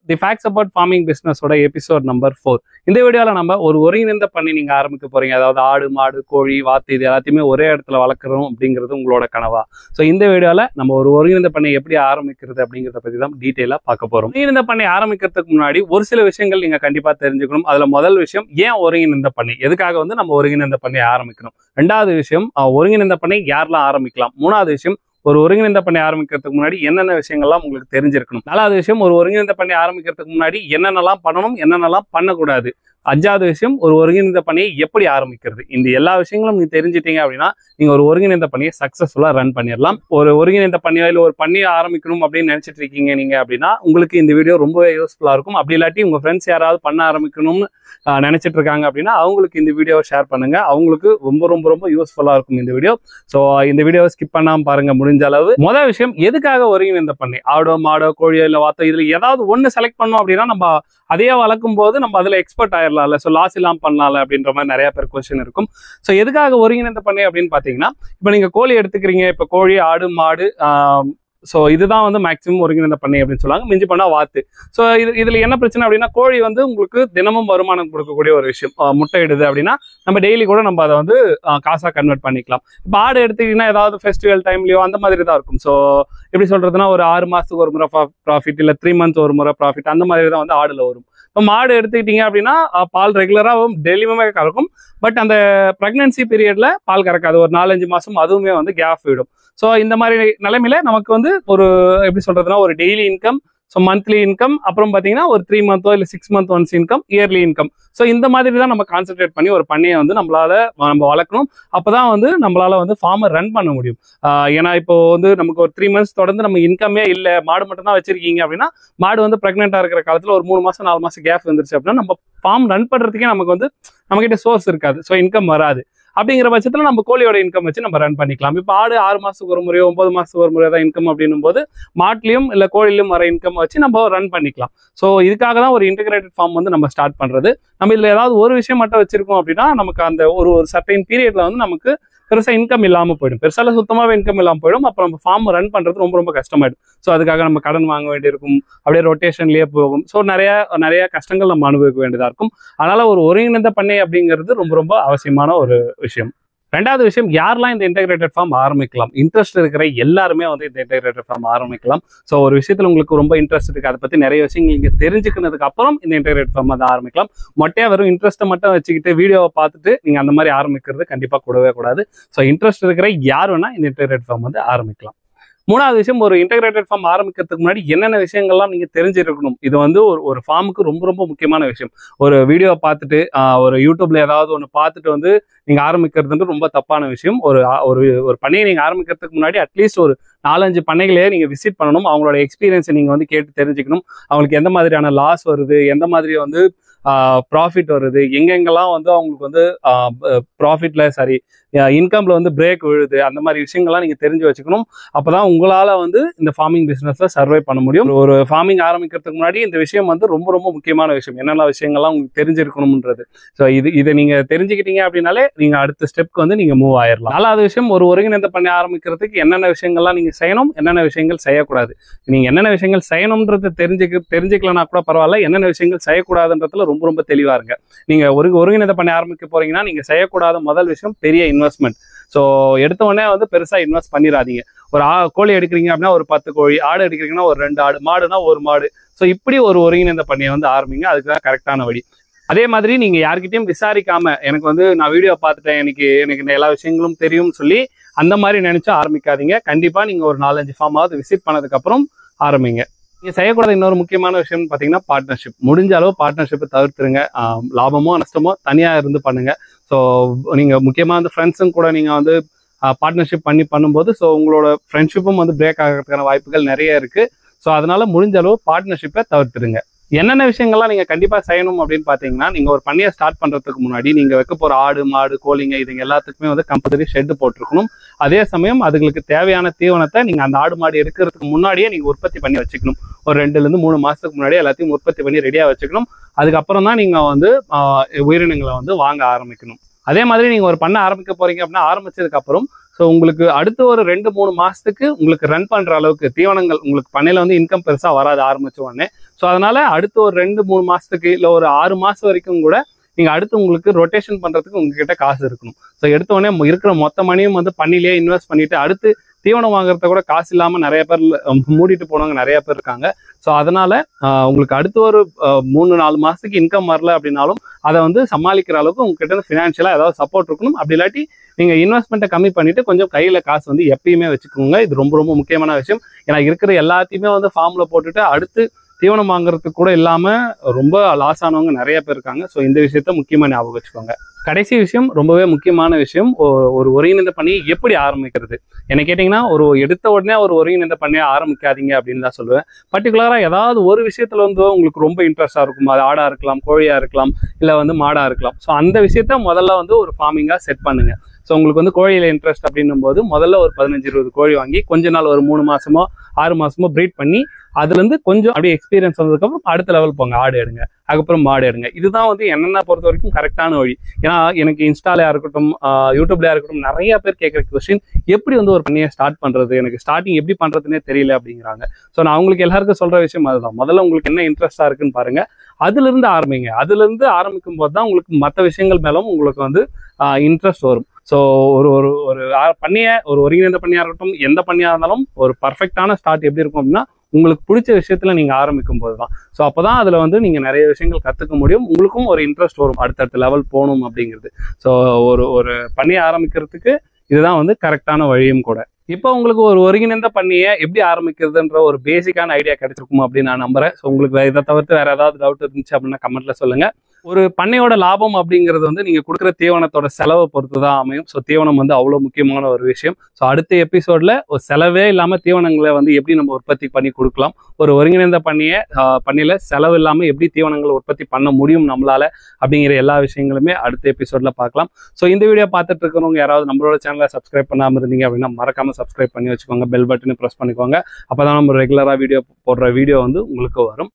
the facts about farming பிஸ்னஸோட episode number four இந்த வீடியோவில் நம்ம ஒரு ஒருங்கிணைந்த பண்ணி நீங்கள் ஆரம்பிக்க போறீங்க அதாவது ஆடு மாடு கோழி வாத்து இது எல்லாத்தையுமே ஒரே இடத்துல வளர்க்குறோம் அப்படிங்கிறது உங்களோட கனவா ஸோ இந்த வீடியோவில் நம்ம ஒரு ஒருங்கிணைந்த பண்ணை எப்படி ஆரம்பிக்கிறது அப்படிங்கிறத பற்றி தான் டீட்டெயிலாக பார்க்க போகிறோம் ஒருங்கிணைந்த பண்ணை ஆரம்பிக்கிறதுக்கு முன்னாடி ஒரு சில விஷயங்கள் நீங்கள் கண்டிப்பாக தெரிஞ்சுக்கணும் அதில் முதல் விஷயம் ஏன் ஒருங்கிணைந்த பண்ணை எதுக்காக வந்து நம்ம ஒருங்கிணைந்த பண்ணை ஆரம்பிக்கணும் ரெண்டாவது விஷயம் அஹ், ஒருங்கிணைந்த பண்ணை யாரெல்லாம் ஆரம்பிக்கலாம் மூணாவது விஷயம் ஒரு ஒருங்கிணைந்த பண்ணை ஆரம்பிக்கிறதுக்கு முன்னாடி என்னென்ன விஷயங்கள்லாம் உங்களுக்கு தெரிஞ்சிருக்கணும் நாலாவது விஷயம் ஒரு ஒருங்கிணைந்த பண்ணை ஆரம்பிக்கிறதுக்கு முன்னாடி என்னென்னலாம் பண்ணணும் என்னென்னலாம் பண்ணக்கூடாது அஞ்சாவது விஷயம் ஒரு ஒருங்கிணைந்த பணியை எப்படி ஆரம்பிக்கிறது இந்த எல்லா விஷயங்களும் நீங்க தெரிஞ்சிட்டீங்க அப்படின்னா நீங்க ஒரு ஒருங்கிணைந்த பணியை சக்சஸ்ஃபுல்லா ரன் பண்ணிடலாம் ஒரு ஒருங்கிணைந்த பணியோ இல்லை ஒரு பண்ணியை ஆரம்பிக்கணும் அப்படின்னு நினைச்சிட்டு இருக்கீங்க நீங்க அப்படின்னா உங்களுக்கு இந்த வீடியோ ரொம்பவே யூஸ்ஃபுல்லா இருக்கும் அப்படி இல்லாட்டி உங்க ஃப்ரெண்ட்ஸ் யாராவது பண்ண ஆரம்பிக்கணும்னு ஆஹ், நினைச்சிட்டு இருக்காங்க அப்படின்னா அவங்களுக்கு இந்த வீடியோவை ஷேர் பண்ணுங்க அவங்களுக்கு ரொம்ப ரொம்ப ரொம்ப யூஸ்ஃபுல்லா இருக்கும் இந்த வீடியோ ஸோ இந்த வீடியோவை ஸ்கிப் பண்ணாம பாருங்க முடிஞ்ச அளவு முதல் விஷயம் எதுக்காக ஒருங்கிணைந்த பண்ணை ஆடோ மாடோ கோழியோ இல்லை வாத்தோ இதுல ஏதாவது ஒன்று செலக்ட் பண்ணோம் அப்படின்னா நம்ம அதையே வளர்க்கும் போது நம்ம அதுல எக்ஸ்பர்ட் ஆயிடலாம்ல ஸோ லாஸ் இல்லாம பண்ணலாம்ல அப்படின்ற மாதிரி நிறைய பேர் கொஸ்டின் இருக்கும் ஸோ எதுக்காக ஒருங்கிணைந்த பண்ணை அப்படின்னு பார்த்தீங்கன்னா இப்போ நீங்க கோழி எடுத்துக்கிறீங்க இப்போ கோழி ஆடு மாடு ஸோ இதுதான் வந்து மேக்ஸிமம் ஒருங்கிணைந்த பண்ணை அப்படின்னு சொல்லுவாங்க மிஞ்சி பண்ணா வாத்து ஸோ இது இதுல என்ன பிரச்சனை அப்படின்னா கோழி வந்து உங்களுக்கு தினமும் வருமானம் கொடுக்கக்கூடிய ஒரு விஷயம் ஆஹ் முட்டை இடுது அப்படின்னா நம்ம டெய்லி கூட நம்ம அதை வந்து ஆஹ் காசா கன்வெர்ட் பண்ணிக்கலாம் இப்போ ஆடு எடுத்துக்கிட்டீங்கன்னா ஏதாவது ஃபெஸ்டிவல் டைம்லயோ அந்த மாதிரி தான் இருக்கும் ஸோ எப்படி சொல்றதுன்னா ஒரு ஆறு மாசத்துக்கு ஒரு முறை ப்ராஃபிட் இல்லை த்ரீ மந்த்ஸ் ஒரு முறை ப்ராஃபிட் அந்த மாதிரி தான் வந்து ஆடுல வரும் இப்போ மாடு எடுத்துக்கிட்டீங்க அப்படின்னா அஹ், பால் ரெகுலராகவும் டெய்லியுமே கறக்கும் பட் அந்த ப்ரெக்னன்சி பீரியட்ல பால் கறக்காது ஒரு நாலஞ்சு மாசம் அதுவுமே வந்து கேப் விடும் ஸோ இந்த மாதிரி நிலைமையில நமக்கு வந்து ஒரு எப்படி சொல்றதுன்னா ஒரு daily income so monthly income அப்புறம் பார்த்தீங்கன்னா ஒரு த்ரீ மந்த்தோ இல்லை six month once income yearly income so இந்த மாதிரி தான் நம்ம கான்சென்ட்ரேட் பண்ணி ஒரு பண்ணையை வந்து நம்மளால நம்ம வளர்க்கணும் அப்பதான் வந்து நம்மளால வந்து ஃபார்மை ரன் பண்ண முடியும் ஆஹ் ஏன்னா இப்போ வந்து நமக்கு ஒரு த்ரீ மந்த்ஸ் தொடர்ந்து நம்ம இன்கமே இல்லை மாடு மட்டும் தான் வச்சிருக்கீங்க அப்படின்னா மாடு வந்து ப்ரெக்னெண்டா இருக்கிற காலத்துல ஒரு மூணு மாசம் நாலு மாசம் கேப் வந்துருச்சு அப்படின்னா நம்ம ஃபார்ம் ரன் பண்றதுக்கே நமக்கு வந்து நம்மகிட்ட சோர்ஸ் இருக்காது ஸோ இன்கம் வராது அப்படிங்கிற பட்சத்துல நம்ம கோழியோட இன்கம் வச்சு நம்ம ரன் பண்ணிக்கலாம் இப்போ ஆடு ஆறு மாசத்துக்கு ஒரு முறையோ ஒன்பது மாசத்துக்கு ஒரு முறையோ தான் இன்கம் அப்படின்னும் போது மாட்லயும் இல்ல கோழிலையும் வர இன்கம் வச்சு நம்ம ரன் பண்ணிக்கலாம் ஸோ இதுக்காக தான் ஒரு இன்டகிரேட்டட் ஃபார்ம் வந்து நம்ம ஸ்டார்ட் பண்றது நம்ம இதுல ஏதாவது ஒரு விஷயம் மட்டும் வச்சிருக்கோம் அப்படின்னா நமக்கு அந்த ஒரு ஒரு சர்டைன் பீரியட்ல வந்து நமக்கு பெருசா இன்கம் இல்லாம போயிடும் பெருசால சுத்தமாவே இன்கம் இல்லாம போயிடும் அப்புறம் நம்ம ஃபார்ம் ரன் பண்றது ரொம்ப ரொம்ப கஷ்டமாயிடும் ஸோ அதுக்காக நம்ம கடன் வாங்க வேண்டியிருக்கும் அப்படியே ரொட்டேஷன்லயே போகும் ஸோ நிறைய நிறைய கஷ்டங்கள் நம்ம அனுபவிக்க வேண்டியதா இருக்கும் அதனால ஒரு ஒருங்கிணைந்த பண்ணை அப்படிங்கிறது ரொம்ப ரொம்ப அவசியமான ஒரு விஷயம் ரெண்டாவது விஷயம் யாரெல்லாம் இந்த இன்டெகிரேட்டட் ஃபார்ம் ஆரம்பிக்கலாம் இன்ட்ரெஸ்ட் இருக்கிற எல்லாருமே வந்து இந்த இன்டெகிரேட்டட் ஃபார்ம் ஆரம்பிக்கலாம் ஸோ ஒரு விஷயத்துல உங்களுக்கு ரொம்ப இன்ட்ரெஸ்ட் இருக்கு அதை பத்தி நிறைய விஷயங்கள் நீங்க தெரிஞ்சுக்கினதுக்கு அப்புறம் இந்த இன்டெகிரேட் ஃபார்ம் வந்து ஆரம்பிக்கலாம் மொட்டையா வெறும் இன்ட்ரெஸ்ட்டை மட்டும் வச்சுக்கிட்டு வீடியோவை பார்த்துட்டு நீங்க அந்த மாதிரி ஆரம்பிக்கிறது கண்டிப்பா கூடவே கூடாது ஸோ இன்ட்ரெஸ்ட் இருக்கிற யார் வேணா இந்த இன்டெகிரேட் ஃபார்ம் வந்து ஆரம்பிக்கலாம் மூணாவது விஷயம் ஒரு இன்டெகிரேட்டட் ஃபார்ம் ஆரம்பிக்கிறதுக்கு முன்னாடி என்னென்ன விஷயங்கள்லாம் நீங்க தெரிஞ்சிருக்கணும் இது வந்து ஒரு ஒரு ஃபார்முக்கு ரொம்ப ரொம்ப முக்கியமான விஷயம் ஒரு வீடியோ பார்த்துட்டு ஆஹ், ஒரு யூடியூப்ல ஏதாவது ஒன்று பார்த்துட்டு வந்து நீங்க ஆரம்பிக்கிறதுன்றது ரொம்ப தப்பான விஷயம் ஒரு ஆ- ஒரு ஒரு பண்ணையை நீங்க ஆரம்பிக்கிறதுக்கு முன்னாடி அட்லீஸ்ட் ஒரு நாலஞ்சு பண்ணைகளே நீங்க விசிட் பண்ணணும் அவங்களோட எக்ஸ்பீரியன்ஸை நீங்க வந்து கேட்டு தெரிஞ்சுக்கணும் அவங்களுக்கு எந்த மாதிரியான லாஸ் வருது எந்த மாதிரி வந்து ப்ராஃபிட் வருது எங்கெங்கெல்லாம் வந்து அவங்களுக்கு வந்து ப்ராஃபிட்ல சாரி இன்கம்ல வந்து பிரேக் விழுது அந்த மாதிரி விஷயங்கள்லாம் நீங்க தெரிஞ்சு வச்சுக்கணும் அப்பதான் உங்களால வந்து இந்த ஃபார்மிங் பிசினஸ்ல சர்வை பண்ண முடியும் ஒரு ஃபார்மிங் ஆரம்பிக்கிறதுக்கு முன்னாடி இந்த விஷயம் வந்து ரொம்ப ரொம்ப முக்கியமான விஷயம் என்னென்ன விஷயங்கள்லாம் உங்களுக்கு தெரிஞ்சிருக்கணும்ன்றது ஸோ இது இதை நீங்க தெரிஞ்சுக்கிட்டீங்க அப்படின்னாலே நீங்க அடுத்த ஸ்டெப்க்கு வந்து நீங்க மூவ் ஆயிடலாம் நாலாவது விஷயம் ஒரு ஒருங்கிணைந்த பண்ணி ஆரம்பிக்கிறதுக்கு என்னென்ன விஷயங்கள்லாம் நீங்க செய்யணும் என்னென்ன விஷயங்கள் செய்யக்கூடாது நீங்க என்னென்ன விஷயங்கள் செய்யணும்ன்றது தெரிஞ்சுக்க தெரிஞ்சுக்கலனா கூட பரவாயில்ல என்னென்ன விஷயங்கள் செய்யக்கூடாதுன்றதுல ரொம்ப ரொம்ப தெளிவா இருங்க நீங்க ஒரு ஒருங்கிணைந்த பண்ணி ஆரம்பிக்க போறீங்கன்னா நீங்க செய்யக்கூடாத முதல் விஷயம் பெரிய இன்வெஸ்ட்மெண்ட் ஸோ எடுத்த உடனே வந்து பெருசா இன்வெஸ்ட் பண்ணிடாதீங்க ஒரு ஆ கோழி எடுக்கிறீங்க அப்படின்னா ஒரு பத்து கோழி ஆடு எடுக்கிறீங்கன்னா ஒரு ரெண்டு ஆடு மாடுனா ஒரு மாடு ஸோ இப்படி ஒரு ஒருங்கிணைந்த பண்ணியை வந்து ஆரம்பிங்க அதுக்கு தான் கரெக்டான வழி அதே மாதிரி நீங்க யார்கிட்டயும் விசாரிக்காம எனக்கு வந்து நான் வீடியோ பார்த்துட்டேன் எனக்கு எனக்கு இந்த எல்லா விஷயங்களும் தெரியும்னு சொல்லி அந்த மாதிரி நினைச்சு ஆரம்பிக்காதீங்க கண்டிப்பா நீங்க ஒரு நாலஞ்சு ஃபார்மாவது விசிட் பண்ணதுக்கு அப்புறம் ஆரம்பிங்க நீங்க செய்யக்கூடாத இன்னொரு முக்கியமான விஷயம் பாத்தீங்கன்னா பார்ட்னர்ஷிப் முடிஞ்ச அளவு பார்ட்னர்ஷிப்பை தவிர்த்துருங்க ஆஹ் லாபமோ நஷ்டமோ தனியா இருந்து பண்ணுங்க ஸோ நீங்க முக்கியமா வந்து ஃப்ரெண்ட்ஸும் கூட நீங்க வந்து பார்ட்னர்ஷிப் பண்ணி பண்ணும்போது ஸோ உங்களோட ஃப்ரெண்ட்ஷிப்பும் வந்து பிரேக் ஆகிறதுக்கான வாய்ப்புகள் நிறைய இருக்கு ஸோ அதனால முடிஞ்ச அளவு பார்ட்னர்ஷிப்பை தவிர்த்துருங்க என்னென்ன விஷயங்கள்லாம் நீங்க கண்டிப்பா செய்யணும் அப்படின்னு பாத்தீங்கன்னா நீங்க ஒரு பண்ணையை ஸ்டார்ட் பண்றதுக்கு முன்னாடி நீங்க வைக்க போற ஆடு மாடு கோழிங்க இதுங்க எல்லாத்துக்குமே வந்து கம்பல்சரி ஷெட் போட்டிருக்கணும் அதே சமயம் அதுங்களுக்கு தேவையான தீவனத்தை நீங்க அந்த ஆடு மாடு எடுக்கிறதுக்கு முன்னாடியே நீங்க உற்பத்தி பண்ணி வச்சுக்கணும் ஒரு ரெண்டுல இருந்து மூணு மாசத்துக்கு முன்னாடியே எல்லாத்தையும் உற்பத்தி பண்ணி ரெடியா வச்சுக்கணும் அதுக்கப்புறம் தான் நீங்க வந்து ஆஹ், உயிரினங்களை வந்து வாங்க ஆரம்பிக்கணும் அதே மாதிரி நீங்க ஒரு பண்ண ஆரம்பிக்க போறீங்க அப்படின்னா ஆரம்பிச்சதுக்கு அப்புறம் ஸோ உங்களுக்கு அடுத்த ஒரு ரெண்டு மூணு மாசத்துக்கு உங்களுக்கு ரன் பண்ற அளவுக்கு தீவனங்கள் உங்களுக்கு பண்ணையில வந்து இன்கம் பெருசா வராது ஆரம்பிச்ச உடனே ஸோ ஸோ அதனால அடுத்த ஒரு ரெண்டு மூணு மாசத்துக்கு இல்லை ஒரு ஆறு மாசம் வரைக்கும் கூட நீங்க அடுத்து உங்களுக்கு ரொட்டேஷன் பண்றதுக்கு உங்ககிட்ட காசு இருக்கணும் ஸோ எடுத்த உடனே மொ- இருக்கிற மொத்த மணியும் வந்து பண்ணிலேயே இன்வெஸ்ட் பண்ணிட்டு அடுத்து தீவனம் வாங்குறத கூட காசு இல்லாம நிறைய பேர் அஹ், மூடிட்டு போனவங்க நிறைய பேர் இருக்காங்க ஸோ அதனால ஆஹ், உங்களுக்கு அடுத்து ஒரு ஆஹ், மூணு நாலு மாசத்துக்கு இன்கம் வரல அப்படின்னாலும் அதை வந்து சமாளிக்கிற அளவுக்கு உங்ககிட்ட இருந்து ஃபினான்ஷியலாக ஏதாவது சப்போர்ட் இருக்கணும் அப்படி இல்லாட்டி நீங்க இன்வெஸ்ட்மெண்ட்டை கம்மி பண்ணிட்டு கொஞ்சம் கையில காசு வந்து எப்பயுமே வச்சுக்கோங்க இது ரொம்ப ரொம்ப முக்கியமான விஷயம் ஏன்னா இருக்கிற எல்லாத்தையுமே வந்து ஃபார்ம்ல போட்டுட்டு அடுத்து தீவனம் வாங்குறதுக்கு கூட இல்லாம ரொம்ப லாஸ் ஆனவங்க நிறைய பேர் இருக்காங்க ஸோ இந்த விஷயத்த முக்கியமா ஞாபகம் வச்சுக்கோங்க கடைசி விஷயம் ரொம்பவே முக்கியமான விஷயம் ஒ- ஒரு ஒருங்கிணைந்த பணியை எப்படி ஆரம்பிக்கிறது என்ன கேட்டிங்கன்னா ஒரு எடுத்த உடனே ஒரு ஒருங்கிணைந்த பணியை ஆரம்பிக்காதீங்க அப்படின்னு தான் சொல்லுவேன் பர்டிகுலராக ஏதாவது ஒரு விஷயத்துல வந்து உங்களுக்கு ரொம்ப இன்ட்ரெஸ்டாக இருக்கும் அது ஆடா இருக்கலாம் கோழியா இருக்கலாம் இல்லை வந்து மாடா இருக்கலாம் ஸோ அந்த விஷயத்த முதல்ல வந்து ஒரு ஃபார்மிங்காக செட் பண்ணுங்க ஸோ உங்களுக்கு வந்து கோழியில இன்ட்ரெஸ்ட் அப்படின்னும் போது முதல்ல ஒரு பதினஞ்சு இருபது கோழி வாங்கி கொஞ்ச நாள் ஒரு மூணு மாசமோ ஆறு மாசமோ ப்ரீட் பண்ணி அதுலேருந்து கொஞ்சம் அப்படியே எக்ஸ்பீரியன்ஸ் வந்ததுக்கப்புறம் அடுத்த லெவல் போங்க ஆடு எடுங்க அதுக்கப்புறம் மாடு எடுங்க இதுதான் வந்து என்னென்ன பொறுத்த வரைக்கும் கரெக்டான வழி ஏன்னா எனக்கு இன்ஸ்டாலையா இருக்கட்டும் ஆஹ் யூடியூப்லயா இருக்கட்டும் நிறைய பேர் கேட்குற கொஸ்டின் எப்படி வந்து ஒரு பண்ணியை ஸ்டார்ட் பண்றது எனக்கு ஸ்டார்டிங் எப்படி பண்றதுனே தெரியல அப்படிங்கிறாங்க ஸோ நான் அவங்களுக்கு எல்லாருக்கும் சொல்ற விஷயம் அதுதான் முதல்ல உங்களுக்கு என்ன இன்ட்ரெஸ்டா இருக்குன்னு பாருங்க அதுல இருந்து ஆரம்பிங்க அதுல இருந்து ஆரம்பிக்கும் போது தான் உங்களுக்கு மற்ற விஷயங்கள் மேலும் உங்களுக்கு வந்து இன்ட்ரெஸ்ட் வரும் ஸோ ஒரு ஒரு ஒரு ஆ- பண்ணிய ஒரு ஒருங்கிணைந்த பண்ணியா இருக்கட்டும் எந்த பண்ணியா இருந்தாலும் ஒரு பர்ஃபெக்டான ஸ்டார்ட் எப்படி இருக்கும் அப்படின்னா உங்களுக்கு பிடிச்ச விஷயத்துல நீங்க ஆரம்பிக்கும் போது தான் ஸோ அப்பதான் அதுல வந்து நீங்க நிறைய விஷயங்கள் கத்துக்க முடியும் உங்களுக்கும் ஒரு இன்ட்ரெஸ்ட் வரும் அடுத்தடுத்த லெவல் போகணும் அப்படிங்கிறது ஸோ ஒரு ஒரு பண்ணி ஆரம்பிக்கிறதுக்கு இதுதான் வந்து கரெக்டான வழியும் கூட இப்போ உங்களுக்கு ஒரு ஒருங்கிணைந்த பண்ணியை எப்படி ஆரம்பிக்கிறதுன்ற ஒரு பேசிக்கான ஐடியா கிடைச்சிருக்கும் அப்படின்னு நான் நம்புறேன் ஸோ உங்களுக்கு வேற இதை தவிர்த்து வேற ஏதாவது டவுட் இருந்துச்சு அப்படின்னா கமெண்ட்ல சொல்லுங்க ஒரு பண்ணையோட லாபம் அப்படிங்கிறது வந்து நீங்க கொடுக்குற தீவனத்தோட செலவை பொறுத்து தான் அமையும் ஸோ தீவனம் வந்து அவ்வளோ முக்கியமான ஒரு விஷயம் ஸோ அடுத்த எபிசோட்ல ஒரு செலவே இல்லாம தீவனங்களை வந்து எப்படி நம்ம உற்பத்தி பண்ணி கொடுக்கலாம் ஒரு ஒருங்கிணைந்த பண்ணியை பண்ணியில செலவு இல்லாம எப்படி தீவனங்களை உற்பத்தி பண்ண முடியும் நம்மளால அப்படிங்கிற எல்லா விஷயங்களுமே அடுத்த எபிசோட்ல பார்க்கலாம் ஸோ இந்த வீடியோ பார்த்துட்டு இருக்கிறவங்க யாராவது நம்மளோட சேனலை சப்ஸ்கிரைப் பண்ணாம இருந்தீங்க அப்படின்னா மறக்காம சப்ஸ்கிரைப் பண்ணி வச்சுக்கோங்க பெல் பட்டனை ப்ரெஸ் பண்ணிக்கோங்க அப்பதான் நம்ம ரெகுலரா வீடியோ போடுற வீடியோ வந்து உங்களுக்கு வரும்